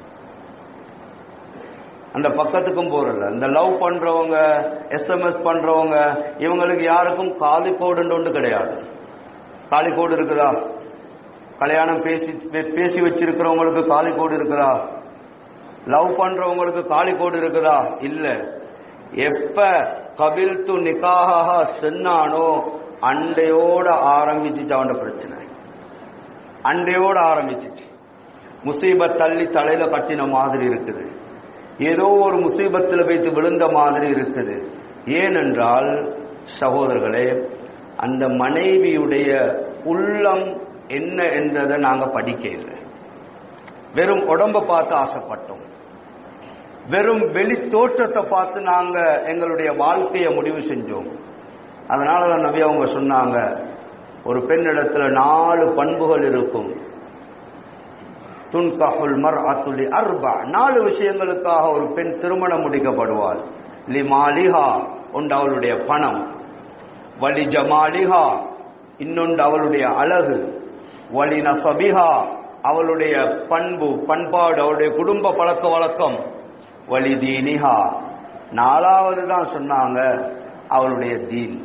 A: அந்த பக்கத்துக்கும் போறல இந்த லவ் பண்றவங்க எஸ்எம்எஸ் பண்றவங்க இவங்களுக்கு யாருக்கும் காலிக்கோடுன்னு ஒன்று கிடையாது காலிக்கோடு இருக்குதா கல்யாணம் பேசி பேசி வச்சிருக்கிறவங்களுக்கு காலிக்கோடு இருக்குதா லவ் பண்றவங்களுக்கு காலிக்கோடு இருக்குதா இல்ல எப்ப கபில் து நிக்காக சென்னானோ அண்டையோட ஆரம்பிச்சிச்சு அவன் பிரச்சனை அண்டையோட ஆரம்பிச்சிச்சு முசீபத் தள்ளி தலையில கட்டின மாதிரி இருக்குது ஏதோ ஒரு முசீபத்தில் வைத்து விழுந்த மாதிரி இருக்குது ஏனென்றால் சகோதரர்களே அந்த மனைவியுடைய உள்ளம் என்ன என்றதை நாங்க படிக்க இல்லை வெறும் உடம்ப பார்த்து ஆசைப்பட்டோம் வெறும் வெளி தோற்றத்தை பார்த்து நாங்க எங்களுடைய வாழ்க்கையை முடிவு செஞ்சோம் அதனால தான் நபி அவங்க சொன்னாங்க ஒரு பெண்ணிடத்துல நாலு பண்புகள் இருக்கும் துன்கஹுல் மர் அத்துலி அர்பா நாலு விஷயங்களுக்காக ஒரு பெண் திருமணம் முடிக்கப்படுவாள் லிமாலிஹா ஒன்று அவளுடைய பணம் வலி ஜமாலிஹா இன்னொன்று அவளுடைய அழகு வலி நசபிஹா அவளுடைய பண்பு பண்பாடு அவளுடைய குடும்ப பழக்க வழக்கம் வலி தீனிஹா நாலாவது தான் சொன்னாங்க அவளுடைய தீன்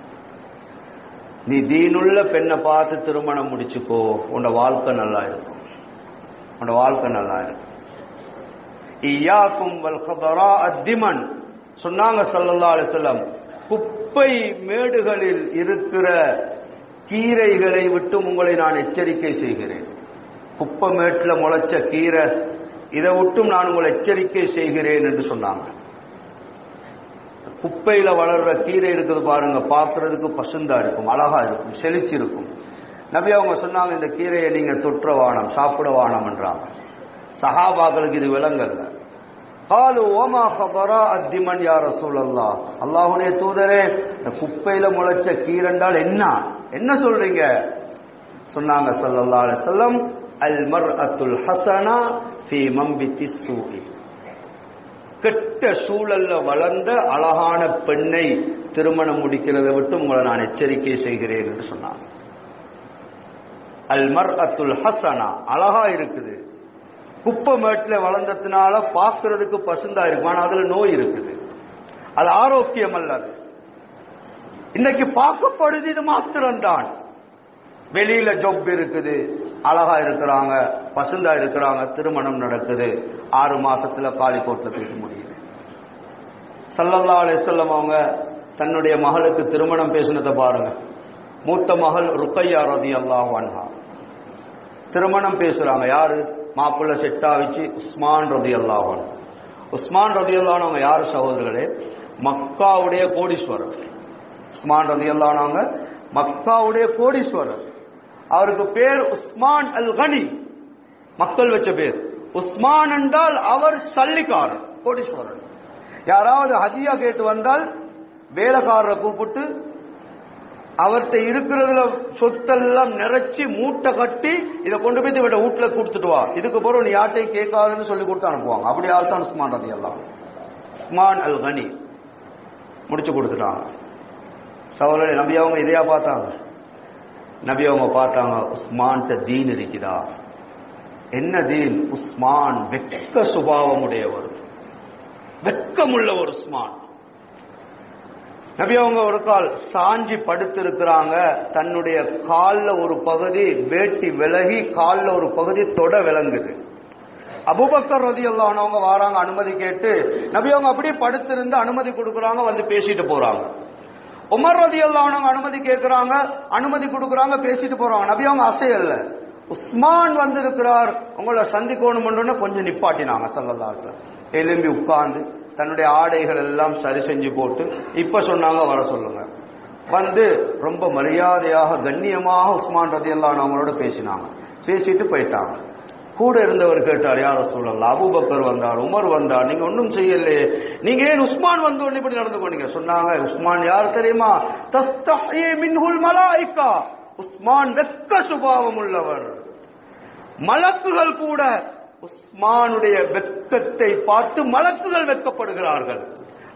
A: நீ தீனுள்ள பெண்ணை பார்த்து திருமணம் முடிச்சுக்கோ உன்னோட வாழ்க்கை நல்லா இருக்கும் உன்னோட வாழ்க்கை நல்லா இருக்கும் ஈயாக்கும் வல் கதரா அத்திமன் சொன்னாங்க சல்லல்லா அலிசல்லம் குப்பை மேடுகளில் இருக்கிற கீரைகளை விட்டு உங்களை நான் எச்சரிக்கை செய்கிறேன் குப்பை மேட்டில் முளைச்ச கீரை இதை விட்டும் நான் உங்களை எச்சரிக்கை செய்கிறேன் என்று சொன்னாங்க குப்பையில வளர்ற கீரை இருக்குது பாருங்க பார்க்கறதுக்கு பசுந்தா இருக்கும் அழகா இருக்கும் செழிச்சு இருக்கும் நபி அவங்க சொன்னாங்க இந்த கீரையை நீங்க தொற்ற வானம் சாப்பிட வானம் என்றாங்க சஹாபாக்களுக்கு இது விளங்கல்ல காலு ஓமா ஃபபரா அத்திமன் யார் ரசூலல்லா அல்லாஹுடைய தூதரே இந்த குப்பையில முளைச்ச கீரண்டால் என்ன என்ன சொல்றீங்க சொன்னாங்க ஸல்லல்லாஹு அலைஹி வஸல்லம் அல் மர்அத்துல் ஹஸனா ஃபீ மம்பித்தி சூஇ கெட்ட சூழல்ல வளர்ந்த அழகான பெண்ணை திருமணம் முடிக்கிறதை விட்டு உங்களை நான் எச்சரிக்கை செய்கிறேன் என்று சொன்னாங்க அல் மர் அத்துல் ஹசனா அழகா இருக்குது குப்பை மேட்டில் வளர்ந்ததுனால பார்க்கறதுக்கு பசுந்தா இருக்கும் ஆனா அதுல நோய் இருக்குது அது ஆரோக்கியம் அல்ல அது இன்னைக்கு பார்க்கப்படுது இது மாத்திரம்தான் வெளியில ஜொப் இருக்குது அழகா இருக்கிறாங்க பசுந்தா இருக்கிறாங்க திருமணம் நடக்குது ஆறு மாசத்துல காலிக்கோட்டில் போயிட்டு முடியுது சல்லல்லா அலிசல்லம் அவங்க தன்னுடைய மகளுக்கு திருமணம் பேசினதை பாருங்க மூத்த மகள் ருக்கையா ரதி அல்லாஹ் அன்ஹா திருமணம் பேசுறாங்க யாரு மாப்பிள்ள செட்டா வச்சு உஸ்மான் ரதி அல்லாஹன் உஸ்மான் ரதி அல்லானவங்க யாரு சகோதரர்களே மக்காவுடைய கோடீஸ்வரர் உஸ்மான் ரதி அல்லானவங்க மக்காவுடைய கோடீஸ்வரர் அவருக்கு பேர் உஸ்மான் அல் கனி மக்கள் வச்ச பேர் உஸ்மான் என்றால் அவர் சல்லிக்காரர் கோடீஸ்வரர் யாராவது ஹதியா கேட்டு வந்தால் வேலைக்காரரை கூப்பிட்டு அவர்கிட்ட இருக்கிறதுல சொத்தெல்லாம் நிறைச்சி மூட்டை கட்டி இதை கொண்டு போய் இவட வீட்டுல கொடுத்துட்டு வா இதுக்கு பிறகு நீ யார்ட்டையும் கேட்காதுன்னு சொல்லி கொடுத்து அனுப்புவாங்க அப்படி ஆள் தான் உஸ்மான் ரதி எல்லாம் உஸ்மான் அல் கனி முடிச்சு கொடுத்துட்டாங்க சவரே நபி அவங்க இதையா பார்த்தாங்க நபி அவங்க பார்த்தாங்க உஸ்மான்ட்ட தீன் இருக்குதா என்ன தீன் உஸ்மான் வெக்க சுபாவம் உடையவர் வெக்கமுள்ள ஒரு உஸ்மான் நபி அவங்க ஒரு கால் சாஞ்சி படுத்திருக்கிறாங்க தன்னுடைய கால்ல ஒரு பகுதி வேட்டி விலகி கால்ல ஒரு பகுதி தொட விளங்குது அபுபக்கர் ரதி அவங்க வராங்க அனுமதி கேட்டு நபி அவங்க அப்படியே படுத்திருந்து அனுமதி கொடுக்குறாங்க வந்து பேசிட்டு போறாங்க உமர் ரதி அவங்க அனுமதி கேட்கிறாங்க அனுமதி கொடுக்குறாங்க பேசிட்டு போறாங்க நபி அவங்க அசையல்ல உஸ்மான் வந்திருக்கிறார் உங்களை சந்திக்கணும் கொஞ்சம் நிப்பாட்டினாங்க சல்லல்லாஹு எலும்பி உட்கார்ந்து தன்னுடைய ஆடைகள் எல்லாம் சரி செஞ்சு போட்டு இப்ப சொன்னாங்க வர சொல்லுங்க வந்து ரொம்ப மரியாதையாக கண்ணியமாக உஸ்மான் ரதி அவங்களோட பேசினாங்க பேசிட்டு போயிட்டாங்க கூட இருந்தவர் கேட்டார் யார சொல்லலாம் அபுபக்கர் வந்தார் உமர் வந்தார் நீங்க ஒன்றும் செய்யலையே நீங்க ஏன் உஸ்மான் வந்து ஒண்ணு இப்படி நடந்து கொண்டீங்க சொன்னாங்க உஸ்மான் யார் தெரியுமா தஸ்தஹ்யே மின்ஹுல் மலாயிகா உஸ்மான் வெக்க சுபாவம் உள்ளவர் மலக்குகள் கூட உஸ்மானுடைய வெக்கத்தை பார்த்து மலக்குகள் வெக்கப்படுகிறார்கள்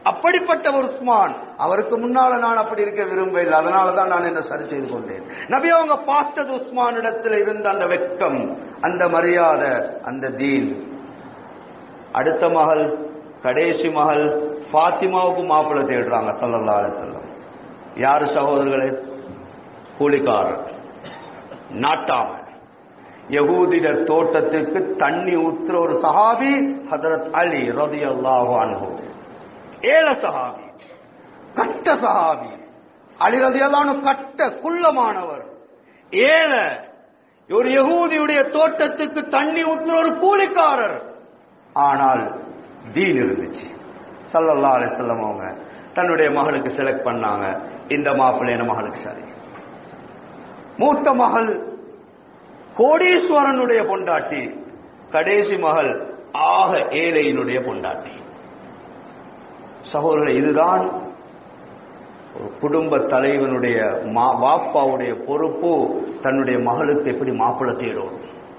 A: அப்படிப்பட்ட ஒரு உஸ்மான் அவருக்கு முன்னால நான் அப்படி இருக்க விரும்பவில்லை அதனால தான் நான் என்ன சரி செய்து கொண்டேன் நபி அவங்க பார்த்தது உஸ்மான் இடத்துல இருந்த அந்த வெட்கம் அந்த மரியாதை அந்த தீன் அடுத்த மகள் கடைசி மகள் ஃபாத்திமாவுக்கு மாப்பிள்ளை தேடுறாங்க சல்லல்லா அலிசல்லம் யாரு சகோதரர்களே கூலிக்காரர் நாட்டாம யகூதிட தோட்டத்துக்கு தண்ணி ஊத்துற ஒரு சஹாபி ஹதரத் அலி ரதி அல்லாஹு அன்ஹு ஏழ சஹாபி கட்ட சஹாபி அலி ரதி அல்லாஹு கட்ட குள்ளமானவர் ஏழ ஒரு யகூதியுடைய தோட்டத்துக்கு தண்ணி ஊத்துற ஒரு கூலிக்காரர் ஆனால் தீன் இருந்துச்சு சல்லல்லா அலிசல்லம் அவங்க தன்னுடைய மகளுக்கு செலக்ட் பண்ணாங்க இந்த மாப்பிள்ளை என் மகளுக்கு சரி மூத்த மகள் கோடீஸ்வரனுடைய பொண்டாட்டி கடைசி மகள் ஆக ஏழையினுடைய பொண்டாட்டி சகோதரர் இதுதான் ஒரு குடும்ப தலைவனுடைய மா- வாப்பாவுடைய பொறுப்பு தன்னுடைய மகளுக்கு எப்படி மாப்பிள்ளை தேடணும்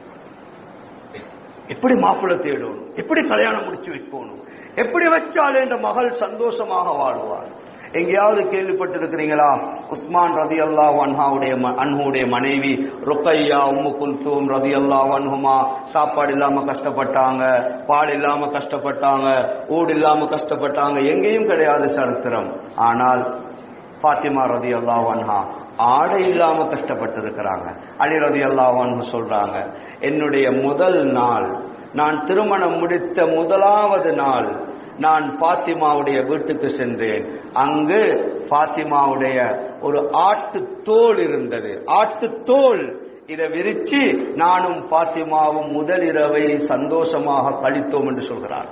A: எப்படி மாப்பிள்ளை தேடணும் எப்படி கல்யாணம் முடிச்சு வைக்கணும் எப்படி வச்சாலே இந்த மகள் சந்தோஷமாக வாழ்வார் எங்கேயாவது கேள்விப்பட்டிருக்கிறீங்களா உஸ்மான் ரதி அல்லா அன்ஹாவுடைய ம- அன்ஹுடைய மனைவி ருக்கையா உம்மு குல்தூம் ரதி அல்லா அன்ஹுமா சாப்பாடு இல்லாம கஷ்டப்பட்டாங்க பால் இல்லாம கஷ்டப்பட்டாங்க ஊடு இல்லாம கஷ்டப்பட்டாங்க எங்கேயும் கிடையாது சரித்திரம் ஆனால் பாத்திமா ரதி அல்லாஹ் அன்ஹா ஆடை இல்லாம கஷ்டப்பட்டிருக்கிறாங்க அலி ரதி அல்லாஹ் அன்ஹு சொல்றாங்க என்னுடைய முதல் நாள் நான் திருமணம் முடித்த முதலாவது நாள் நான் பாத்திமாவுடைய வீட்டுக்கு சென்றேன் அங்கு பாத்திமாவுடைய ஒரு ஆட்டு தோல் இருந்தது ஆட்டு தோல் இதை விரிச்சு நானும் பாத்திமாவும் முதல் இரவை சந்தோஷமாக கழித்தோம் என்று சொல்கிறார்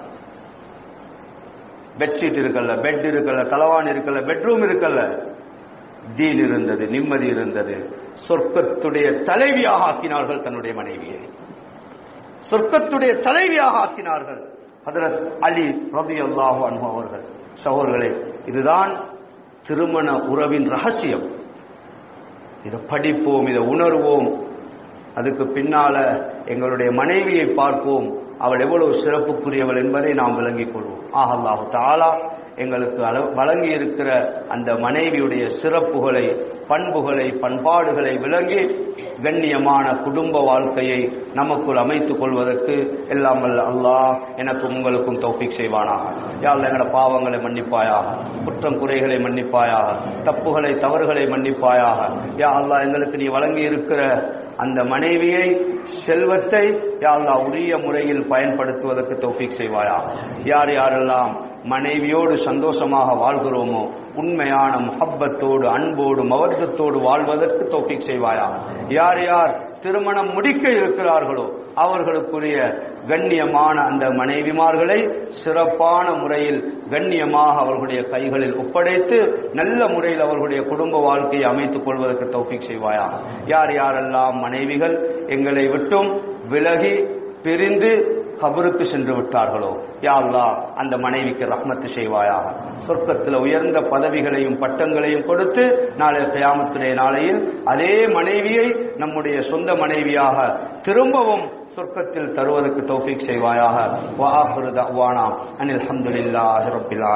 A: பெட்ஷீட் இருக்கல்ல பெட் இருக்கல்ல தலவான் இருக்கல்ல பெட்ரூம் இருக்கல்ல தீன் இருந்தது நிம்மதி இருந்தது சொர்க்கத்துடைய தலைவியாக ஆக்கினார்கள் தன்னுடைய மனைவியை சொர்க்கத்துடைய தலைவியாக ஆக்கினார்கள் ஹதரத் அலி ரபி அல்லாஹு அன்ஹு அவர்கள் சகோதரர்களே இதுதான் திருமண உறவின் ரகசியம் இதை படிப்போம் இதை உணர்வோம் அதுக்கு பின்னால எங்களுடைய மனைவியை பார்ப்போம் அவள் எவ்வளவு சிறப்புக்குரியவள் என்பதை நாம் விளங்கிக் கொள்வோம் ஆஹ் அல்லாஹு தாலா எங்களுக்கு அள- வழங்கி இருக்கிற அந்த மனைவியுடைய சிறப்புகளை பண்புகளை பண்பாடுகளை விளங்கி கண்ணியமான குடும்ப வாழ்க்கையை நமக்குள் அமைத்துக் கொள்வதற்கு எல்லாம் வல்ல அல்லாஹ் எனக்கும் உங்களுக்கும் தௌஃபீக் செய்வானாக யாழ் எங்களோட பாவங்களை மன்னிப்பாயாக குற்றம் குறைகளை மன்னிப்பாயாக தப்புகளை தவறுகளை மன்னிப்பாயாக யா அல்லாஹ் எங்களுக்கு நீ வழங்கி இருக்கிற அந்த மனைவியை செல்வத்தை யா அல்லாஹ் உரிய முறையில் பயன்படுத்துவதற்கு தௌஃபீக் செய்வாயா யார் யாரெல்லாம் மனைவியோடு சந்தோஷமாக வாழ்கிறோமோ உண்மையான முஹப்பத்தோடு அன்போடு மவர்க்கத்தோடு வாழ்வதற்கு தௌஃபீக் செய்வாயா யார் யார் திருமணம் முடிக்க இருக்கிறார்களோ அவர்களுக்குரிய கண்ணியமான அந்த மனைவிமார்களை சிறப்பான முறையில் கண்ணியமாக அவர்களுடைய கைகளில் ஒப்படைத்து நல்ல முறையில் அவர்களுடைய குடும்ப வாழ்க்கையை அமைத்துக் கொள்வதற்கு தௌஃபீக் செய்வாயா யார் யாரெல்லாம் மனைவிகள் எங்களை விட்டும் விலகி பிரிந்து கபருக்கு சென்று விட்டார்களோ யா அல்லாஹ் அந்த மனைவிக்கு ரஹ்மத்து செய்வாயாக சொர்க்கத்தில் உயர்ந்த பதவிகளையும் பட்டங்களையும் கொடுத்து நாளை கியாமத்துடைய நாளையில் அதே மனைவியை நம்முடைய சொந்த மனைவியாக திரும்பவும் சொர்க்கத்தில் தருவதற்கு தௌஃபீக் செய்வாயாக வா ஆஹிரு தஅவானா அனில் ஹம்துலில்லாஹி ரப்பில்